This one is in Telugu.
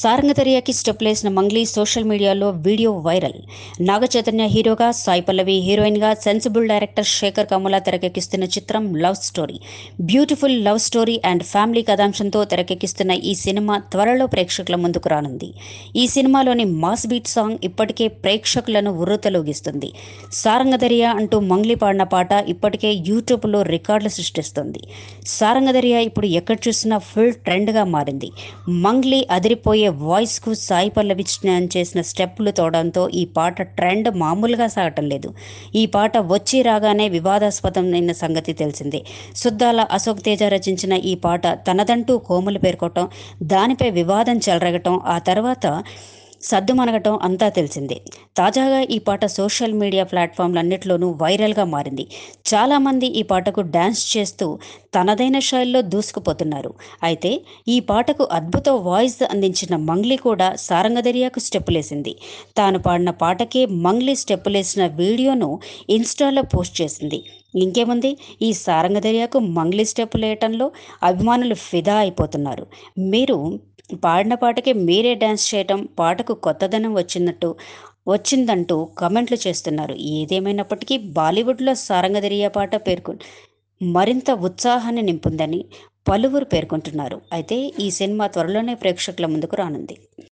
సారంగధర్యకి స్టెప్ లేసిన Mangli social media video viral Naga Chaitanya హీరోగా సాయి పల్లవి హీరోయిన్గా సెన్సిబుల్ డైరెక్టర్ శేఖర్ కమల తెరకెక్కిస్తున్న చిత్రం love story beautiful love story and family కథాంశంతో తెరకెక్కిస్తున్న ఈ సినిమా త్వరలో ప్రేక్షకుల ముందుకు రానుంది ఈ సినిమాలోని మాస్ బీట్ సాంగ్ ఇప్పటికే ప్రేక్షకులను ఉర్రూతలూగిస్తుంది సారంగధర్య అంటూ మంగ్లీ పాడిన పాట ఇప్పటికే యూట్యూబ్లో రికార్డులు సృష్టిస్తుంది సారంగధర్య ఇప్పుడు ఎక్కడ చూసినా ఫుల్ ట్రెండ్గా మారింది మంగ్లీ అదిరిపోయే వాయిస్కు సాయి పల్లవి చేసిన స్టెప్పులు తోడంతో ఈ పాట ట్రెండ్ మామూలుగా సాగటం లేదు ఈ పాట వచ్చి రాగానే వివాదాస్పదమైన సంగతి తెలిసిందే సుద్దాల అశోక్ తేజ రచించిన ఈ పాట తనదంటూ కోమలు పేర్కొనటం దానిపై వివాదం చెలరగటం ఆ తర్వాత సద్దుమనగటం అంతా తెలిసిందే తాజాగా ఈ పాట సోషల్ మీడియా ప్లాట్ఫామ్లన్నింటిలోనూ వైరల్గా మారింది చాలామంది ఈ పాటకు డ్యాన్స్ చేస్తూ తనదైన శైలిలో దూసుకుపోతున్నారు అయితే ఈ పాటకు అద్భుత వాయిస్ అందించిన మంగ్లీ కూడా సారంగదరియాకు స్టెప్పులేసింది తాను పాడిన పాటకే మంగ్లీ స్టెప్పులేసిన వీడియోను ఇన్స్టాలో పోస్ట్ చేసింది ఇంకేముంది ఈ సారంగదరియాకు మంగ్లీ స్టెప్పులు వేయటంలో అభిమానులు ఫిదా అయిపోతున్నారు మీరు పాడిన పాటకి మీరే డ్యాన్స్ చేయటం పాటకు కొత్తదనం వచ్చినట్టు వచ్చిందంటూ కమెంట్లు చేస్తున్నారు ఏదేమైనప్పటికీ బాలీవుడ్లో సారంగదరియా పాట పేర్కొ మరింత ఉత్సాహాన్ని నింపుందని పలువురు పేర్కొంటున్నారు అయితే ఈ సినిమా త్వరలోనే ప్రేక్షకుల ముందుకు రానుంది